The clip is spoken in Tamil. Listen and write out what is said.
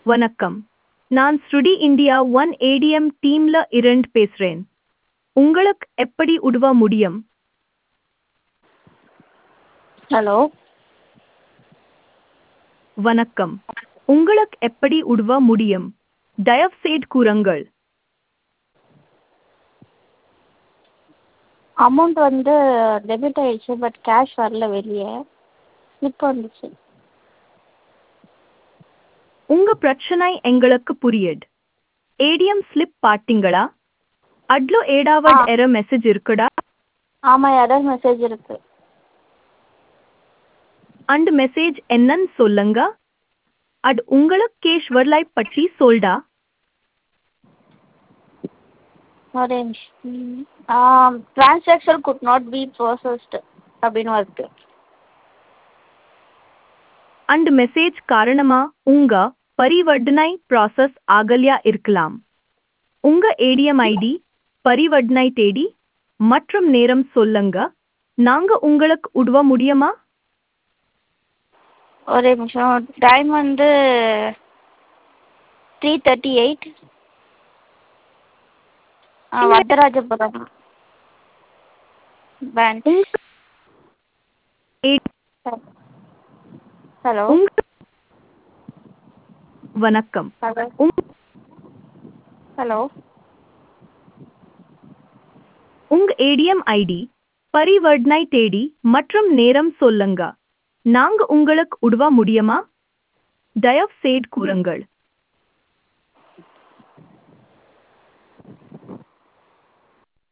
வணக்கம் நான் ஸ்ருடி இந்தியா ஒன் ஏடிஎம் டீம்ல இருந்து பேசுறேன் உங்களுக்கு எப்படி உதவ முடியும் ஹலோ வணக்கம் உங்களுக்கு எப்படி உதவ முடியும் தயவுசெய்து கூறுங்கள் அமௌண்ட் வந்து டெபிட் ஆயிடுச்சு பட் கேஷ் வரல வெளியே ஸ்லிப் வந்துச்சு உங்க பிரச்சனை எங்களுக்கு புரியுது ஏடிஎம் ஸ்லிப் பார்த்தீங்களா அட்லோ ஏடாவது ஆ. எரர் மெசேஜ் இருக்குடா ஆமாம் எரர் மெசேஜ் இருக்கு அந்த மெசேஜ் என்னன்னு சொல்லுங்க அது உங்களுக்கு கேஷ் வரலை பற்றி சொல்டா ஒரே நிமிஷம் transaction could not be processed அப்படின்னு வருது அந்த மெசேஜ் காரணமா உங்க பரிவர்த்தனை ப்ராசஸ் ஆகலையா இருக்கலாம் உங்க ஏடிஎம் ஐடி பரிவர்த்தனை தேதி மற்றும் நேரம் சொல்லுங்க நாங்க உங்களுக்கு உதவ முடியுமா ஒரே நிமிஷம் டைம் வந்து three thirty eight Varadharajapuram bank உங்க ஏ- ஹலோ உங்க வணக்கம் ஹலோ உங்க ஹலோ உங்க ஏடிஎம் ஐடி பரிவர்த்தனை தேதி மற்றும் நேரம் சொல்லுங்க நாங்க உங்களுக்கு உதவ முடியுமா தயவு செய்து கூறுங்கள்